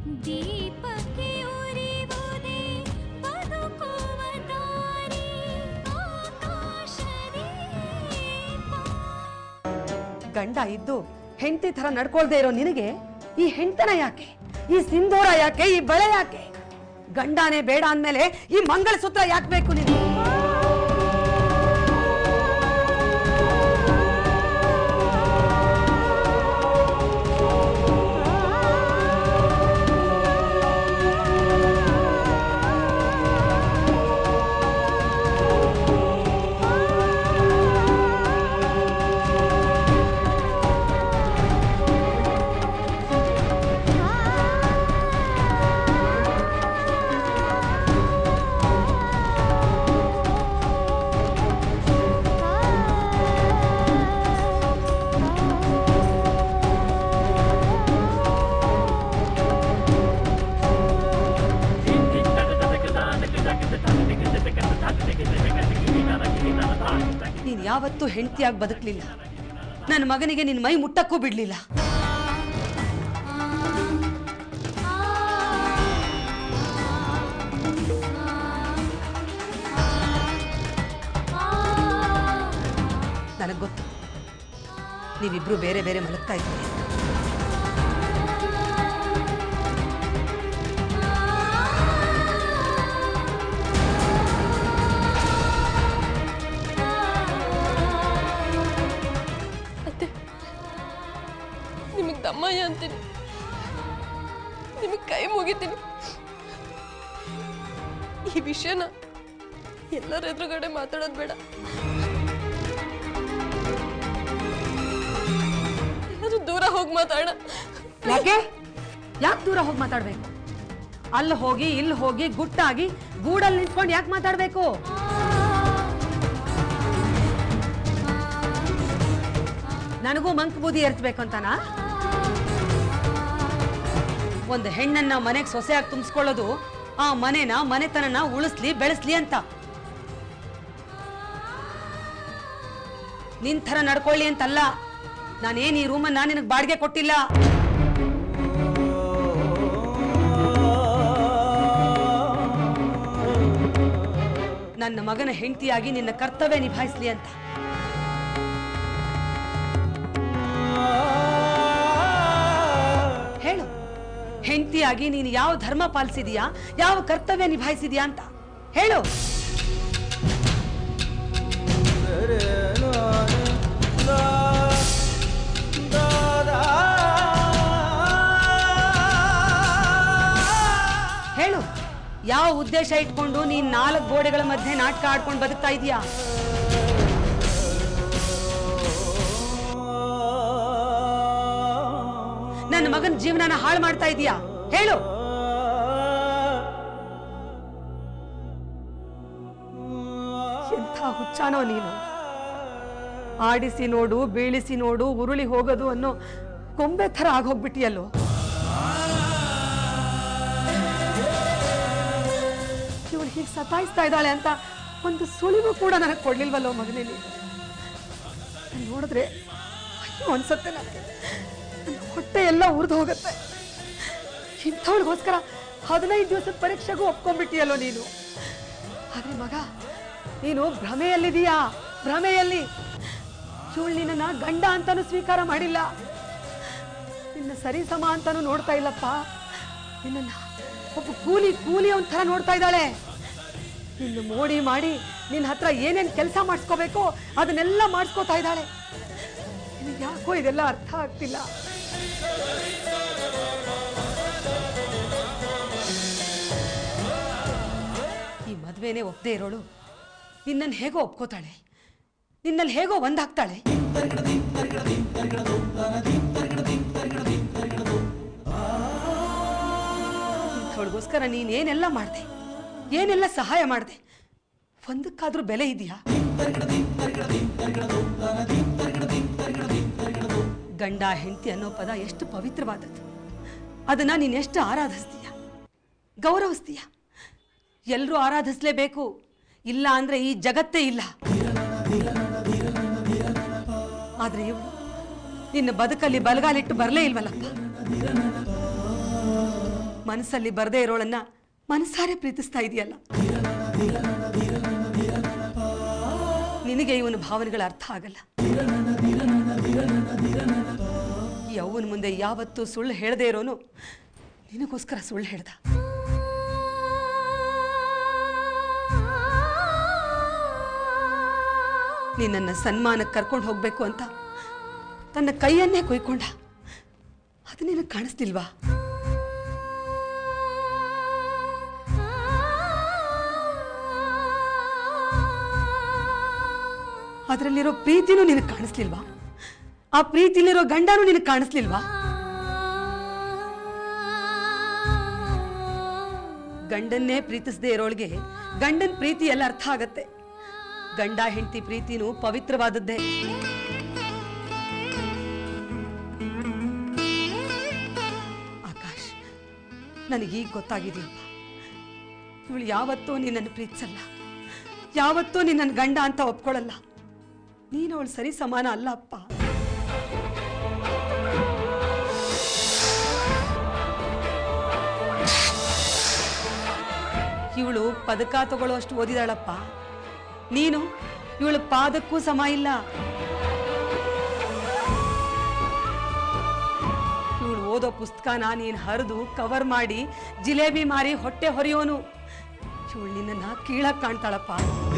ದೀಪಕ್ಕೆ ಉರಿವುದೇ ಬದುಕುವ ದಾರಿ ಆಕಾಶದೀಪ ಗಂಡ ಇದ್ದು ಹೆಂಡತಿ ತರ ನಡ್ಕೊಳ್ದೇ ಇರೋ ನಿನಗೆ ಈ ಹೆಂಡತನ ಯಾಕೆ ಈ ಸಿಂಧೂರ ಯಾಕೆ ಈ ಬಳೆ ಯಾಕೆ ಗಂಡನೇ ಬೇಡ ಅಂದ್ಮೇಲೆ ಈ ಮಂಗಳಸೂತ್ರ ಯಾಕೆ ಬೇಕು ನಿನಗೆ ನೀನ್ ಯಾವತ್ತೂ ಹೆಂಡತಿಯಾಗಿ ಬದುಕಲಿಲ್ಲ ನನ್ನ ಮಗನಿಗೆ ನಿನ್ ಮೈ ಮುಟ್ಟಕ್ಕೂ ಬಿಡ್ಲಿಲ್ಲ ನನಗ್ ಗೊತ್ತು ನೀವಿಬ್ರು ಬೇರೆ ಬೇರೆ ಮಲಗ್ತಾ ಇದ್ದೀರಿ ಅತ್ತೆ ನಿಮಗೆ ದಮ್ಮಯ್ಯ ಅಂತೀನಿ ನಿಮಗೆ ಕೈ ಮುಗಿತೀನಿ ಈ ವಿಷಯನ ಎಲ್ಲರ ಎದುರುಗಡೆ ಮಾತಾಡೋದು ಬೇಡ ಎಲ್ಲರೂ ದೂರ ಹೋಗಿ ಮಾತಾಡ ಯಾಕೆ ಯಾಕೆ ದೂರ ಹೋಗಿ ಮಾತಾಡ್ಬೇಕು ಅಲ್ಲಿ ಹೋಗಿ ಇಲ್ಲಿ ಹೋಗಿ ಗುಟ್ಟಾಗಿ ಗೂಡಲ್ಲಿ ನಿಂತ್ಕೊಂಡು ಯಾಕೆ ಮಾತಾಡ್ಬೇಕು ನನಗೂ ಮಂಕ್ ಬೂದಿ ಎರ್ಚ್ಬೇಕು ಅಂತನಾ ಒಂದು ಹೆಣ್ಣನ್ನ ಮನೆಗೆ ಸೊಸೆಯಾಗಿ ತುಂಬಿಸ್ಕೊಳ್ಳೋದು ಆ ಮನೆನ ಮನೆತನನ ಉಳಿಸ್ಲಿ ಬೆಳೆಸ್ಲಿ ಅಂತ ನಿನ್ ಥರ ನಡ್ಕೊಳ್ಳಿ ಅಂತಲ್ಲ ನಾನೇನ್ ಈ ರೂಮನ್ನ ನಿನಗೆ ಬಾಡಿಗೆ ಕೊಟ್ಟಿಲ್ಲ ನನ್ನ ಮಗನ ಹೆಂಡತಿಯಾಗಿ ನಿನ್ನ ಕರ್ತವ್ಯ ನಿಭಾಯಿಸ್ಲಿ ಅಂತ ಹೇಳು ಹೆಂಡತಿಯಾಗಿ ನೀನು ಯಾವ ಧರ್ಮ ಪಾಲಿಸಿದೀಯಾ ಯಾವ ಕರ್ತವ್ಯ ನಿಭಾಯಿಸಿದ್ಯಾ ಅಂತ ಹೇಳು ಹೇಳು ಯಾವ ಉದ್ದೇಶ ಇಟ್ಕೊಂಡು ನೀನ್ ನಾಲ್ಕು ಗೋಡೆಗಳ ಮಧ್ಯೆ ನಾಟಕ ಆಡ್ಕೊಂಡು ಬದುಕ್ತಾ ಇದೀಯಾ ನನ್ನ ಮಗನ ಜೀವನನ ಹಾಳು ಮಾಡ್ತಾ ಇದೀಯಾ ಹೇಳು ಎಂಥ ಹುಚ್ಚಾನೋ ನೀನು ಆಡಿಸಿ ನೋಡು ಬೀಳಿಸಿ ನೋಡು ಉರುಳಿ ಹೋಗೋದು ಅನ್ನೋ ಗೊಂಬೆ ಥರ ಆಗೋಗ್ಬಿಟ್ಟಿಯಲ್ಲೋ ಇವಳು ಹೀಗೆ ಸತಾಯಿಸ್ತಾ ಇದ್ದಾಳೆ ಅಂತ ಒಂದು ಸುಳಿವು ಕೂಡ ನನಗೆ ಕೊಡ್ಲಿಲ್ವಲ್ಲೋ ಮಗನೇ ನೀನು ನಾನ್ ನೋಡಿದ್ರೆ ಅಯ್ಯೋ ಅನ್ಸತ್ತೆ ನನಗೆ ನನ್ನ ಹೊಟ್ಟೆ ಎಲ್ಲ ಉರಿದು ಹೋಗುತ್ತೆ ಇಂಥವಳಿಗೋಸ್ಕರ ಹದಿನೈದು ದಿವಸದ ಪರೀಕ್ಷೆಗೂ ಒಪ್ಕೊಂಡ್ಬಿಟ್ಟಿಯಲ್ಲೋ ನೀನು ಆದ್ರೆ ಮಗ ನೀನು ಭ್ರಮೆಯಲ್ಲಿದೀಯಾ ಭ್ರಮೆಯಲ್ಲಿ ಇವಳು ನಿನ್ನ ಗಂಡ ಅಂತಾನು ಸ್ವೀಕಾರ ಮಾಡಿಲ್ಲ ನಿನ್ನ ಸರಿ ಸಮ ಅಂತಾನು ನೋಡ್ತಾ ಇಲ್ಲಪ್ಪ ನಿನ್ನ ಒಬ್ಬ ಕೂಲಿ ಕೂಲಿ ಒಂಥರ ನೋಡ್ತಾ ಇದ್ದಾಳೆ ನಿನ್ನ ಮೋಡಿ ಮಾಡಿ ನಿನ್ನ ಹತ್ರ ಏನೇನು ಕೆಲಸ ಮಾಡಿಸ್ಕೋಬೇಕೋ ಅದನ್ನೆಲ್ಲ ಮಾಡಿಸ್ಕೋತಾ ಇದ್ದಾಳೆ ನಿನಗೆ ಯಾಕೋ ಇದೆಲ್ಲ ಅರ್ಥ ಆಗ್ತಿಲ್ಲ ಈ ಮದುವೆನೇ ಒಪ್ಪದೇ ಇರೋಳು ನಿನ್ನನ್ನು ಹೇಗೋ ಒಪ್ಕೋತಾಳೆ ನಿನ್ನಲ್ಲಿ ಹೇಗೋ ಒಂದಾಗ್ತಾಳೆ ಅವಳಿಗೋಸ್ಕರ ನೀನೇನೆಲ್ಲ ಮಾಡಿದೆ ಏನೆಲ್ಲ ಸಹಾಯ ಮಾಡಿದೆ ಒಂದಕ್ಕಾದ್ರೂ ಬೆಲೆ ಇದೆಯಾ ಗಂಡ ಹೆಂಡತಿ ಅನ್ನೋ ಪದ ಎಷ್ಟು ಪವಿತ್ರವಾದದ್ದು ಅದನ್ನ ನೀನು ಎಷ್ಟು ಆರಾಧಿಸ್ತೀಯ ಗೌರವಿಸ್ತೀಯ ಎಲ್ಲರೂ ಆರಾಧಿಸ್ಲೇಬೇಕು ಇಲ್ಲ ಅಂದ್ರೆ ಈ ಜಗತ್ತೇ ಇಲ್ಲ ಆದ್ರೆ ಇವಳು ನಿನ್ನ ಬದುಕಲ್ಲಿ ಬಲಗಾಲಿಟ್ಟು ಬರಲೇ ಇಲ್ವಲ್ಲಪ್ಪ ಮನಸ್ಸಲ್ಲಿ ಬರದೇ ಇರೋಳನ್ನ ಮನಸ್ಸಾರೆ ಪ್ರೀತಿಸ್ತಾ ಇದೆಯಲ್ಲ ನಿನಗೆ ಇವನ ಭಾವನೆಗಳ ಅರ್ಥ ಆಗಲ್ಲ ಈ ಅವ್ವನ ಮುಂದೆ ಯಾವತ್ತೂ ಸುಳ್ಳು ಹೇಳದೇ ಇರೋನು ನಿನಗೋಸ್ಕರ ಸುಳ್ಳು ಹೇಳ್ದ ನಿನ್ನನ್ನು ಸನ್ಮಾನಕ್ಕೆ ಕರ್ಕೊಂಡು ಹೋಗ್ಬೇಕು ಅಂತ ತನ್ನ ಕೈಯನ್ನೇ ಕೊಯ್ಕೊಂಡ ಅದು ನಿನಗೆ ಕಾಣಿಸ್ತಿಲ್ವಾ ಅದರಲ್ಲಿರೋ ಪ್ರೀತಿನೂ ನಿನಗೆ ಕಾಣಿಸ್ಲಿಲ್ವಾ ಆ ಪ್ರೀತಿಲಿರೋ ಗಂಡನೂ ನಿನಗೆ ಕಾಣಿಸ್ಲಿಲ್ವಾ ಗಂಡನ್ನೇ ಪ್ರೀತಿಸದೇ ಇರೋಳಿಗೆ ಗಂಡನ್ ಪ್ರೀತಿ ಎಲ್ಲ ಅರ್ಥ ಆಗತ್ತೆ ಗಂಡ ಹೆಂಡತಿ ಪ್ರೀತಿನೂ ಪವಿತ್ರವಾದದ್ದೇ ಆಕಾಶ್ ನನಗೀಗ ಗೊತ್ತಾಗಿದೆಯಪ್ಪ ಇವಳು ಯಾವತ್ತೂ ನಿನ್ನನ್ನು ಪ್ರೀತಿಸಲ್ಲ ಯಾವತ್ತೂ ನಿನ್ನನ್ನು ಗಂಡ ಅಂತ ಒಪ್ಕೊಳ್ಳಲ್ಲ ನೀನು ಅವಳು ಸರಿ ಸಮಾನ ಅಲ್ಲ ಅಪ್ಪ ಇವಳು ಪದಕ ತಗೊಳ್ಳೋಷ್ಟು ಓದಿದಾಳಪ್ಪ ನೀನು ಇವಳು ಪಾದಕ್ಕೂ ಸಮ ಇಲ್ಲ ಇವಳು ಓದೋ ಪುಸ್ತಕನ ನೀನು ಹರಿದು ಕವರ್ ಮಾಡಿ ಜಿಲೇಬಿ ಮಾರಿ ಹೊಟ್ಟೆ ಹೊರೆಯೋನು ಇವಳು ನಿನ್ನನ್ನ ಕೀಳಕ್ ಕಾಣ್ತಾಳಪ್ಪ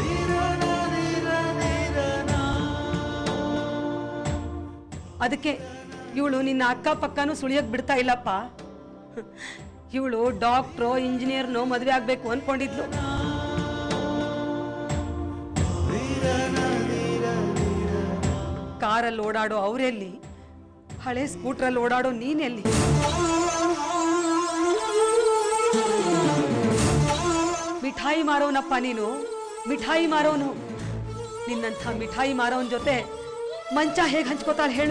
ಅದಕ್ಕೆ ಇವಳು ನಿನ್ನ ಅಕ್ಕಪಕ್ಕನೂ ಸುಳಿಯಕ್ ಬಿಡ್ತಾ ಇಲ್ಲಪ್ಪ ಇವಳು ಡಾಕ್ಟ್ರೋ ಇಂಜಿನಿಯರ್ನೋ ಮದುವೆ ಆಗ್ಬೇಕು ಅನ್ಕೊಂಡಿದ್ಲು ಕಾರಲ್ಲಿ ಓಡಾಡೋ ಅವರೆಲ್ಲಿ ಹಳೆ ಸ್ಕೂಟ್ರಲ್ಲಿ ಓಡಾಡೋ ನೀನೆಲ್ಲಿ ಮಿಠಾಯಿ ಮಾರೋನಪ್ಪ ನೀನು ಮಿಠಾಯಿ ಮಾರೋನು ನಿನ್ನಂಥ ಮಿಠಾಯಿ ಮಾರೋನ್ ಜೊತೆ ಮಂಚ ಹೇಗೆ ಹಂಚ್ಕೋತಾಳೆ ಹೇಳು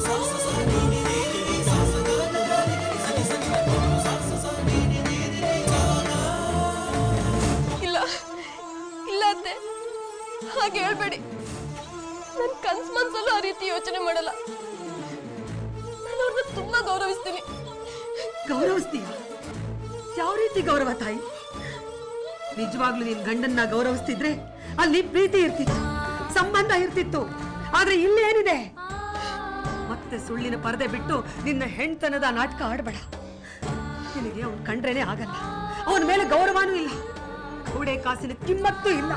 ಇಲ್ಲ ಇಲ್ಲ ಅತ್ತೆ ಹಾಗೆ ಹೇಳ್ಬೇಡಿ ನನ್ನ ಕನ್ಸ್ ಮನ್ಸಲ್ಲೂ ಆ ರೀತಿ ಯೋಚನೆ ಮಾಡಲ್ಲ ನಾನು ಅವ್ರನ್ನ ತುಂಬಾ ಗೌರವಿಸ್ತೀನಿ ಗೌರವಿಸ್ತೀಯ ಯಾವ ರೀತಿ ಗೌರವ ತಾಯಿ ನಿಜವಾಗ್ಲೂ ನಿನ್ ಗಂಡನ್ನ ಗೌರವಿಸ್ತಿದ್ರೆ ಅಲ್ಲಿ ಪ್ರೀತಿ ಇರ್ತಿತ್ತು ಸಂಬಂಧ ಇರ್ತಿತ್ತು ಆದ್ರೆ ಇಲ್ಲಿ ಏನಿದೆ ಮತ್ತೆ ಸುಳ್ಳಿನ ಪರದೆ ಬಿಟ್ಟು ನಿನ್ನ ಹೆಣ್ತನದ ನಾಟಕ ಆಡಬೇಡ ನಿನಗೆ ಅವ್ನು ಕಂಡ್ರೇನೆ ಆಗಲ್ಲ ಅವನ ಮೇಲೆ ಗೌರವನೂ ಇಲ್ಲ ಕೂಡೆ ಕಾಸಿನ ಕಿಮ್ಮತ್ತೂ ಇಲ್ಲ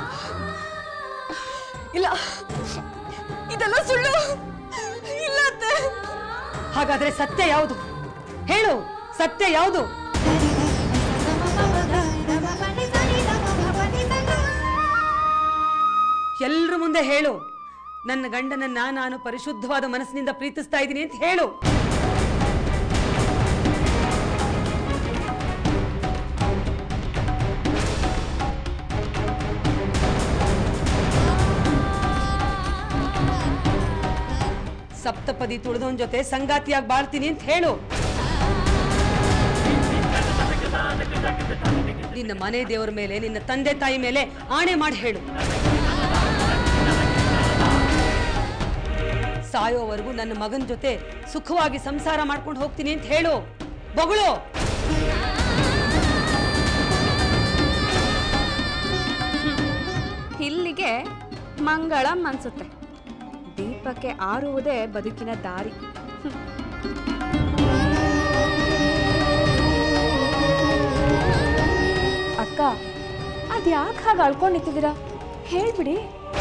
ಇಲ್ಲ ಇದೆಲ್ಲ ಸುಳ್ಳು ಇಲ್ಲ ಅತ್ತೆ ಹಾಗಾದ್ರೆ ಸತ್ಯ ಯಾವುದು ಹೇಳು ಸತ್ಯ ಯಾವುದು ಎಲ್ರ ಮುಂದೆ ಹೇಳು ನನ್ನ ಗಂಡನನ್ನ ನಾನು ಪರಿಶುದ್ಧವಾದ ಮನಸ್ಸಿನಿಂದ ಪ್ರೀತಿಸ್ತಾ ಇದ್ದೀನಿ ಅಂತ ಹೇಳು ಸಪ್ತಪದಿ ತುಳಿದವನ್ ಜೊತೆ ಸಂಗಾತಿಯಾಗಿ ಬಾಳ್ತೀನಿ ಅಂತ ಹೇಳು ನಿನ್ನ ಮನೆ ದೇವರ ಮೇಲೆ ನಿನ್ನ ತಂದೆ ತಾಯಿ ಮೇಲೆ ಆಣೆ ಮಾಡಿ ಹೇಳು ಸಾಯೋವರೆಗೂ ನನ್ನ ಮಗನ ಜೊತೆ ಸುಖವಾಗಿ ಸಂಸಾರ ಮಾಡ್ಕೊಂಡು ಹೋಗ್ತೀನಿ ಅಂತ ಹೇಳು ಬೊಗಳು ಇಲ್ಲಿಗೆ ಮಂಗಳಂ ಅನ್ಸುತ್ತೆ ದೀಪಕ್ಕೆ ಆರುವುದೇ ಬದುಕಿನ ದಾರಿ ಅಕ್ಕ ಅದ್ಯಾಕೆ ಹಾಗೆ ಅಳ್ಕೊಂಡು ನಿಂತಿದ್ದೀರಾ ಹೇಳ್ಬಿಡಿ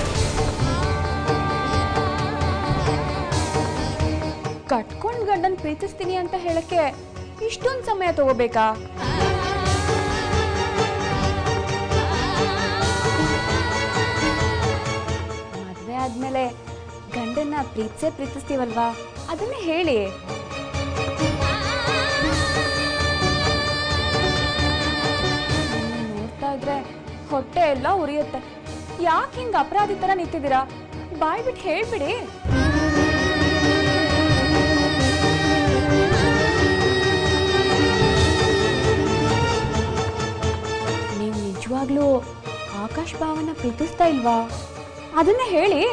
ಕಟ್ಕೊಂಡ್ ಗಂಡನ್ ಪ್ರೀತಿಸ್ತೀನಿ ಅಂತ ಹೇಳಕ್ಕೆ ಇಷ್ಟೊಂದು ಸಮಯ ತಗೋಬೇಕಾ ಮದ್ವೆ ಆದ್ಮೇಲೆ ಗಂಡನ್ನ ಪ್ರೀತಿಸೇ ಪ್ರೀತಿಸ್ತೀವಲ್ವಾ ಅದನ್ನೇ ಹೇಳಿ ನಿಮ್ಮನ್ನ ನೋಡ್ತಾ ಇದ್ರೆ ಹೊಟ್ಟೆ ಎಲ್ಲ ಉರಿಯುತ್ತೆ ಯಾಕೆ ಹಿಂಗ ಅಪರಾಧಿ ತರ ನಿಂತಿದ್ದೀರಾ ಬಾಯ್ ಬಿಟ್ಟು ಹೇಳ್ಬಿಡಿ ನೀವು ನಿಜವಾಗ್ಲೂ ಆಕಾಶ್ ಭಾವನ ಪ್ರೀತಿಸ್ತಾ ಇಲ್ವಾ ಅದನ್ನೇ ಹೇಳಿ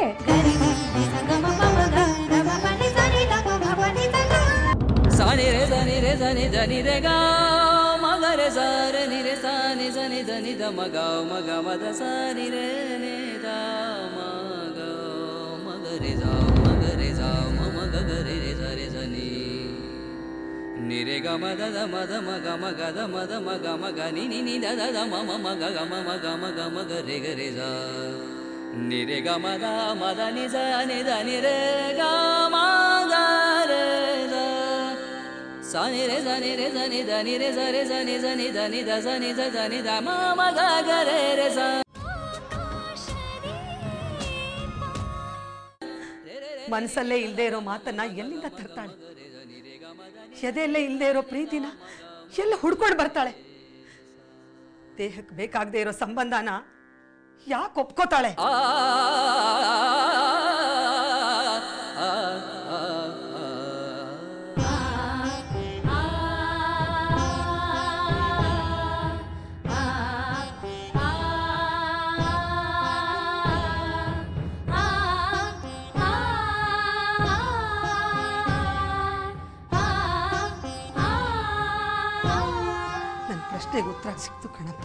ಸನಿ ರೇ ಸನಿ ರೇ ಸನಿ ಧನಿ ರೇ ಗ ಮ sa re ni re sa ni sa ni da ni da ma ga ma ga ma da sa ni re ni da ma ga ma ga re sa ma ga re sa ma ma ga ga re re sa re sa ni ni re ga ma da da ma da ma ga ma ga da ma da ma ga ma ga ni ni ni da da da ma ma ma ga ga ma ma ga ma ga ma ga re ga re sa ni re ga ma da ma da ni sa ni da ni re ga ma ga re sa sa ni re sa ni re sa ni da ni re sa re sa ni sa ni da ni da sa ni sa sa ni da ma ma ga ga re re sa ಮನಸ್ಸಲ್ಲೇ ಇಲ್ಲದೆ ಇರೋ ಮಾತನ್ನ ಎಲ್ಲಿಂದ ತರ್ತಾಳೆ ಎದೆಯಲ್ಲೇ ಇಲ್ಲದೆ ಇರೋ ಪ್ರೀತಿನ ಎಲ್ಲ ಹುಡ್ಕೊಂಡು ಬರ್ತಾಳೆ ದೇಹಕ್ಕೆ ಬೇಕಾಗದೆ ಇರೋ ಸಂಬಂಧನ ಯಾಕೆ ಒಪ್ಕೋತಾಳೆ ಆ ನನ್ನ ಪ್ರಶ್ನೆಗೆ ಉತ್ತರ ಸಿಕ್ತು ಕಣಪ್ಪ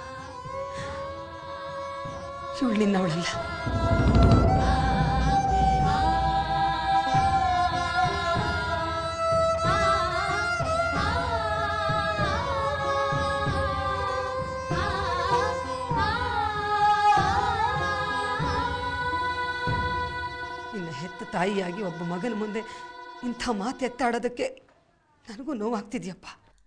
ಇವಳು ನಿನ್ನವಳಲ್ಲ ನಿನ್ನ ಹೆತ್ತ ತಾಯಿಯಾಗಿ ಒಬ್ಬ ಮಗನ ಮುಂದೆ ಇಂಥ ಮಾತು ಎತ್ತಾಡೋದಕ್ಕೆ ನನಗೂ ನೋವಾಗ್ತಿದ್ಯಪ್ಪ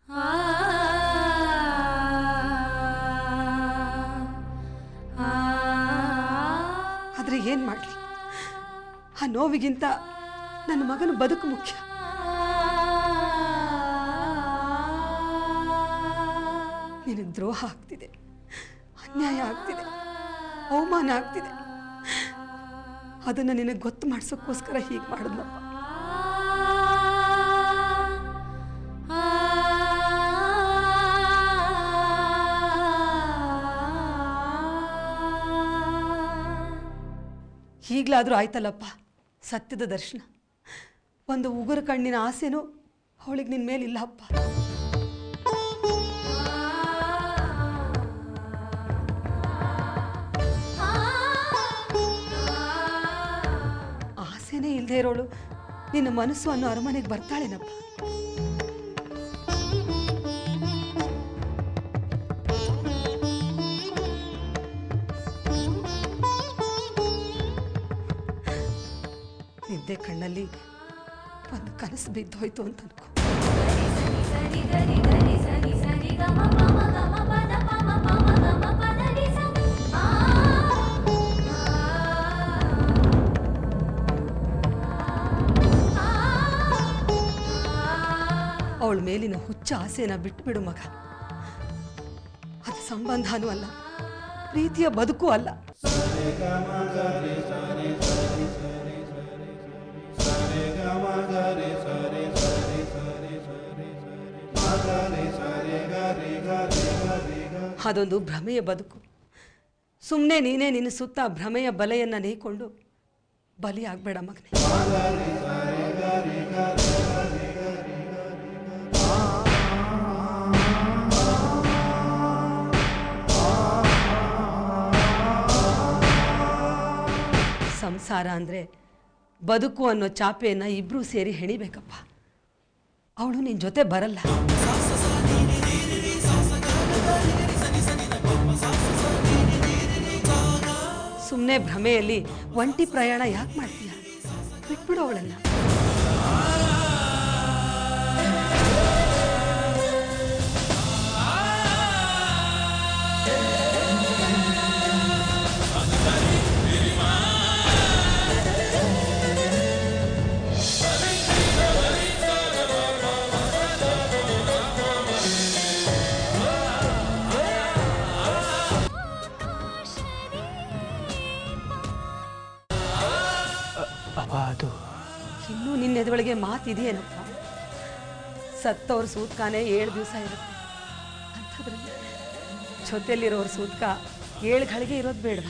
ಆದರೆ ಏನು ಮಾಡಲಿ ಆ ನೋವಿಗಿಂತ ನನ್ನ ಮಗನ ಬದುಕು ಮುಖ್ಯ ನಿನಗೆ ದ್ರೋಹ ಆಗ್ತಿದೆ ಅನ್ಯಾಯ ಆಗ್ತಿದೆ ಅವಮಾನ ಆಗ್ತಿದೆ ಅದನ್ನು ನಿನಗೆ ಗೊತ್ತು ಮಾಡಿಸೋಕ್ಕೋಸ್ಕರ ಹೀಗೆ ಮಾಡಿದ್ನಪ್ಪ ಈಗಲಾದರೂ ಆಯ್ತಲ್ಲಪ್ಪ ಸತ್ಯದ ದರ್ಶನ ಒಂದು ಉಗುರು ಕಣ್ಣಿನ ಆಸೆನೂ ಅವಳಿಗೆ ನಿನ್ನ ಮೇಲಿಲ್ಲ ಅಪ್ಪ ಆಸೆನೇ ಇಲ್ಲದೆ ಇರೋಳು ನಿನ್ನ ಮನಸ್ಸು ಅನ್ನೋ ಅರಮನೆಗೆ ಬರ್ತಾಳೇನಪ್ಪ ನಿದ್ದೆ ಕಣ್ಣಲ್ಲಿ ಒಂದು ಕನಸು ಬಿದ್ದೋಯ್ತು ಅಂತ ಅನ್ಕೋ ಅವಳ ಮೇಲಿನ ಹುಚ್ಚ ಆಸೆನ ಬಿಟ್ಬಿಡು ಮಗ ಅದು ಸಂಬಂಧನೂ ಅಲ್ಲ ಪ್ರೀತಿಯ ಬದುಕು ಅಲ್ಲ ಅದೊಂದು ಭ್ರಮೆಯ ಬದುಕು ಸುಮ್ಮನೆ ನೀನೇ ನಿನ್ನ ಸುತ್ತ ಭ್ರಮೆಯ ಬಲೆಯನ್ನು ನೇಯ್ಕೊಂಡು ಬಲಿ ಆಗ್ಬೇಡ ಮಗನೇ ಸಂಸಾರ ಅಂದರೆ ಬದುಕು ಅನ್ನೋ ಚಾಪೆಯನ್ನು ಇಬ್ಬರೂ ಸೇರಿ ಹೆಣಿಬೇಕಪ್ಪ ಅವಳು ನಿನ್ನ ಜೊತೆ ಬರಲ್ಲ ಸುಮ್ಮನೆ ಭ್ರಮೆಯಲ್ಲಿ ಒಂಟಿ ಪ್ರಯಾಣ ಯಾಕೆ ಮಾಡ್ತೀಯ ಬಿಟ್ಬಿಡು ಅವಳನ್ನ ಅವ ಅದು ಇನ್ನೂ ನಿನ್ನ ಎದುವಳಿಗೆ ಮಾತಿದೆಯೇನಪ್ಪ ಸತ್ತವ್ರ ಸೂತ್ಕಾನೇ ಏಳು ದಿವಸ ಇರುತ್ತೆ ಅಂಥದ್ರಲ್ಲಿ ಜೊತೆಯಲ್ಲಿರೋರ ಸೂತ್ಕ ಏಳು ಗಳಿಗೆ ಇರೋದು ಬೇಡವಾ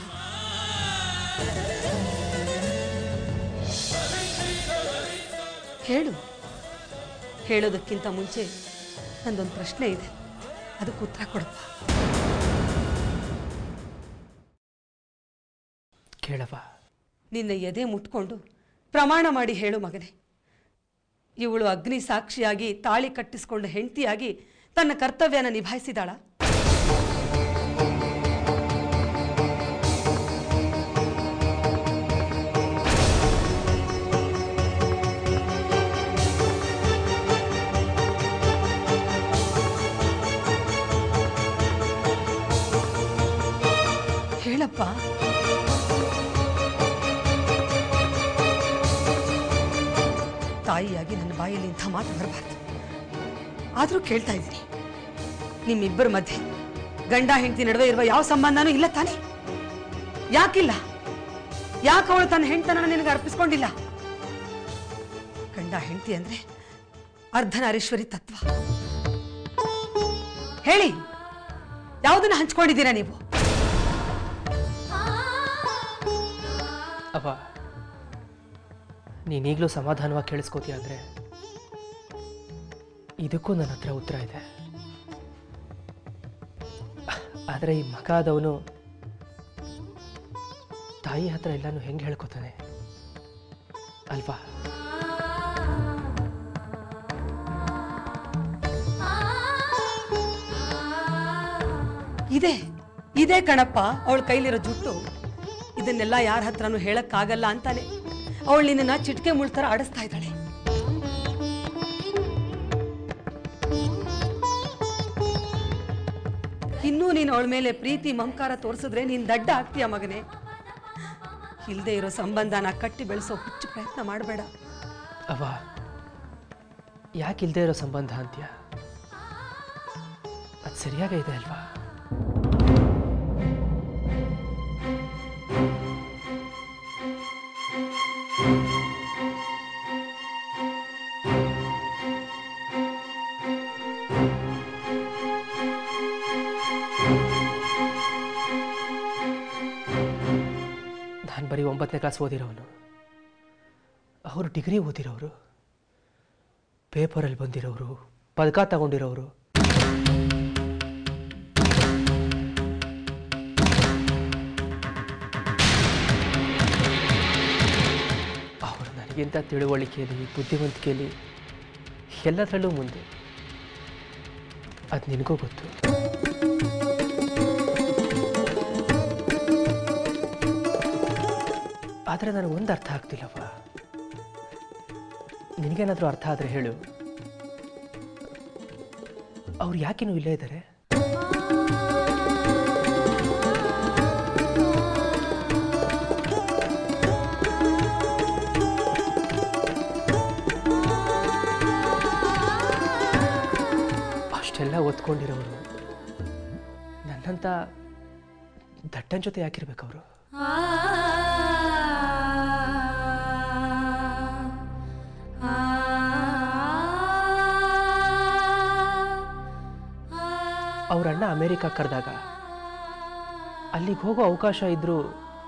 ಹೇಳು ಹೇಳೋದಕ್ಕಿಂತ ಮುಂಚೆ ನಂದೊಂದು ಪ್ರಶ್ನೆ ಇದೆ ಅದಕ್ಕೆ ಉತ್ತರ ಕೊಡಪ್ಪ ಕೇಳವ ನಿನ್ನ ಎದೆ ಮುಟ್ಕೊಂಡು ಪ್ರಮಾಣ ಮಾಡಿ ಹೇಳು ಮಗನೇ ಇವಳು ಅಗ್ನಿ ಸಾಕ್ಷಿಯಾಗಿ ತಾಳಿ ಕಟ್ಟಿಸಿಕೊಂಡು ಹೆಂಡತಿಯಾಗಿ ತನ್ನ ಕರ್ತವ್ಯನ ನಿಭಾಯಿಸಿದಾಳ ಹೇಳಪ್ಪ ತಾಯಿಯಾಗಿ ನನ್ನ ಬಾಯಲ್ಲಿ ಇಂಥ ಮಾತು ಬರಬಾರ್ದು ಆದರೂ ಕೇಳ್ತಾ ಇದ್ದೀನಿ ನಿಮ್ಮಿಬ್ಬರ ಮಧ್ಯೆ ಗಂಡ ಹೆಂಡತಿ ನಡುವೆ ಇರುವ ಯಾವ ಸಂಬಂಧನೂ ಇಲ್ಲ ತಾನೇ ಯಾಕಿಲ್ಲ ಯಾಕೆ ಅವಳು ತನ್ನ ಹೆಂಡತನ ನಿನಗೆ ಅರ್ಪಿಸ್ಕೊಂಡಿಲ್ಲ ಗಂಡ ಹೆಂಡತಿ ಅಂದ್ರೆ ಅರ್ಧನಾರೀಶ್ವರಿ ತತ್ವ ಹೇಳಿ ಯಾವುದನ್ನ ಹಂಚ್ಕೊಂಡಿದ್ದೀರಾ ನೀವು ಅವ ನೀನೀಗಲೂ ಸಮಾಧಾನವಾಗಿ ಕೇಳಿಸ್ಕೋತೀಯ ಅಂದರೆ ಇದಕ್ಕೂ ನನ್ನ ಹತ್ರ ಉತ್ತರ ಇದೆ ಆದರೆ ಈ ಮಗ ಆದವನು ತಾಯಿ ಹತ್ರ ಎಲ್ಲನೂ ಹೆಂಗೆ ಹೇಳ್ಕೊತಾನೆ ಅಲ್ವಾ ಇದೆ ಇದೆ ಕಣಪ್ಪ ಅವಳ ಕೈಲಿರೋ ಜುಟ್ಟು ಇದನ್ನೆಲ್ಲ ಯಾರ ಹತ್ರನೂ ಹೇಳಕ್ಕಾಗಲ್ಲ ಅಂತಾನೆ ಅವಳು ನಿನ್ನ ಚಿಟ್ಕೆ ಮುಳ್ತರ ಆಡಿಸ್ತಾ ಇದ್ದಾಳೆ ಇನ್ನೂ ನೀನು ಅವಳ ಮೇಲೆ ಪ್ರೀತಿ ಮಮಕಾರ ತೋರಿಸಿದ್ರೆ ನೀನ್ ದಡ್ಡ ಆಗ್ತೀಯ ಮಗನೇ ಇಲ್ಲದೆ ಇರೋ ಸಂಬಂಧನ ಕಟ್ಟಿ ಬೆಳೆಸೋ ಹುಚ್ಚು ಪ್ರಯತ್ನ ಮಾಡಬೇಡ ಅವ ಯಾಕಿಲ್ದೇ ಇರೋ ಸಂಬಂಧ ಅಂತ್ಯ ಅದು ಸರಿಯಾಗೇ ಇದೆ ಅಲ್ವಾ ನಾನು ಬರೀ ಒಂಬತ್ತನೇ ಕ್ಲಾಸ್ ಓದಿರೋನು ಅವರು ಡಿಗ್ರಿ ಓದಿರೋರು ಪೇಪರಲ್ಲಿ ಬಂದಿರೋರು ಪದಕ ತಗೊಂಡಿರೋರು ಅವರು ನನಗಿಂತ ತಿಳುವಳಿಕೆಯಲ್ಲಿ ಬುದ್ಧಿವಂತಿಕೆಯಲ್ಲಿ ಎಲ್ಲದರಲ್ಲೂ ಮುಂದೆ ಅದು ನಿನಗೂ ಗೊತ್ತು ಆದರೆ ನನಗೆ ಒಂದು ಅರ್ಥ ಆಗ್ತಿಲ್ಲಪ್ಪ ನಿನಗೇನಾದರೂ ಅರ್ಥ ಆದರೆ ಹೇಳು ಅವ್ರು ಯಾಕಿನ್ನೂ ಇಲ್ಲೇ ಇದ್ದಾರೆ ಅಷ್ಟೆಲ್ಲ ಒತ್ಕೊಂಡಿರೋರು ನನ್ನಂಥ ದಟ್ಟನ ಜೊತೆ ಯಾಕಿರ್ಬೇಕು ಅವರು ಅವ್ರ ಅಣ್ಣ ಅಮೇರಿಕಾ ಕರೆದಾಗ ಅಲ್ಲಿಗೆ ಹೋಗೋ ಅವಕಾಶ ಇದ್ರೂ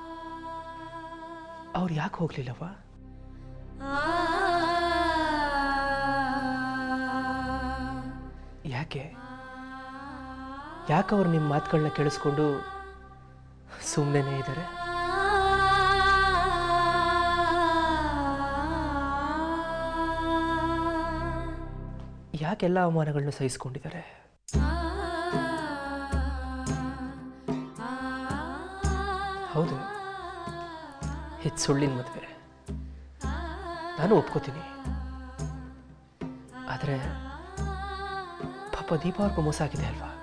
ಅವ್ರು ಯಾಕೆ ಹೋಗ್ಲಿಲ್ಲವ ಯಾಕೆ ಯಾಕೆ ಅವ್ರು ನಿಮ್ಮ ಮಾತುಗಳನ್ನ ಕೇಳಿಸ್ಕೊಂಡು ಸುಮ್ಮನೆ ಇದ್ದಾರೆ ಯಾಕೆಲ್ಲ ಅವಮಾನಗಳನ್ನ ಸಹಿಸ್ಕೊಂಡಿದ್ದಾರೆ ಹೌದು ಇದು ಸುಳ್ಳಿನ ಮದುವೆ ನಾನು ಒಪ್ಕೋತೀನಿ ಆದರೆ ಪಾಪ ದೀಪ ಅವ್ರಿಗೂ ಮೋಸ ಆಗಿದೆ ಅಲ್ವಾ